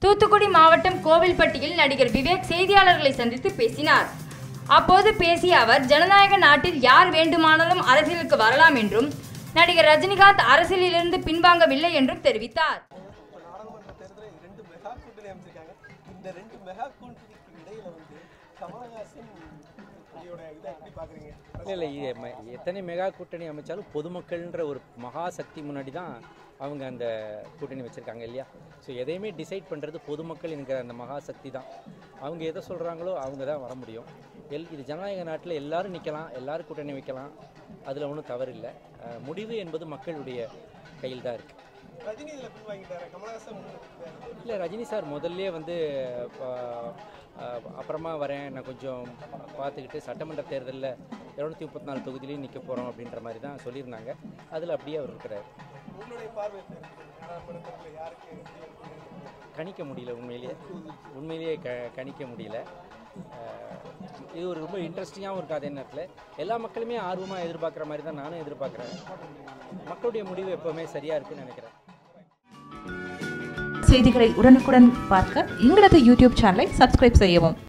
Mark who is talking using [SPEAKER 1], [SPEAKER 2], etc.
[SPEAKER 1] தூத்துக்குடி மாவட்டம் கோவில்பட்டியில் நடிகர் விவேக் செய்தியாளர்களை சந்தித்து பேசினார் அப்போது பேசிய அவர் ஜனநாயக நாட்டில் யார் வேண்டுமானாலும் அரசியலுக்கு வரலாம் என்றும் நடிகர் ரஜினிகாந்த் அரசியலிலிருந்து பின்வாங்கவில்லை என்றும் தெரிவித்தார்
[SPEAKER 2] இப்போ நாடாளுமன்ற தேர்தலில் ரெண்டு மெகா கூட்டணி அமைச்சிருக்காங்க இந்த ரெண்டு மெகா கூட்டணிக்கு இடையில வந்து கமலஹாசன் இதோட இதை எப்படி பார்க்குறீங்க
[SPEAKER 3] இல்லை இல்லை இது ம- எத்தனை மெகா கூட்டணி அமைச்சாலும் பொதுமக்கள்ன்ற ஒரு மகா சக்தி முன்னாடி தான் அவங்க அந்த கூட்டணி வச்சுருக்காங்க இல்லையா ஸோ எதையுமே டிசைட் பண்ணுறது பொதுமக்கள் என்கிற அந்த மகா சக்தி தான் அவங்க எதை சொல்கிறாங்களோ அவங்க தான் வர முடியும் எல் இது ஜனநாயக நாட்டில் எல்லாரும் நிற்கலாம் எல்லாரும் கூட்டணி வைக்கலாம் அதில் ஒன்றும் தவறு இல்லை அஹ், முடிவு என்பது மக்களுடைய கையில் தான் இருக்குது
[SPEAKER 2] ரஜினி இதில் பின் வாங்கிட்டாரு கமலஹாசன் முன்
[SPEAKER 3] இல்லை ரஜினி சார் முதல்ல வந்து ஆஹ், ஆஹ், அப்புறமா வரேன் நான் கொஞ்சம் பார்த்துக்கிட்டு சட்டமன்ற தேர்தலில் இரநூத்தி முப்பத்தி நாலு தொகுதியிலையும் நிற்க போகிறோம் அப்படின்ற மாதிரி தான் சொல்லியிருந்தாங்க அதில் அப்படியே அவர் இருக்கிறார்
[SPEAKER 2] உங்களுடைய பார்வை எப்படி இருக்கு? நாடாளுமன்ற தேர்தலில் யாருக்கு எப்படி இருக்கு?
[SPEAKER 3] கணிக்க முடியல உண்மையிலேயே உண்மையிலேயே க கணிக்க முடியல ஆஹ், இது ஒரு ரொம்ப இன்ட்ரெஸ்டிங்காகவும் இருக்குது அதே நேரத்தில் எல்லா மக்களுமே ஆர்வமாக எதிர்பார்க்குற மாதிரி தான் நானும் எதிர்பார்க்குறேன் மக்களுடைய முடிவு எப்போவுமே சரியாக இருக்குன்னு நினைக்கிறேன்
[SPEAKER 4] செய்திகளை உடனுக்குடன் பார்க்க எங்களது யூடியூப் சேனலை சப்ஸ்கிரைப் செய்யவும்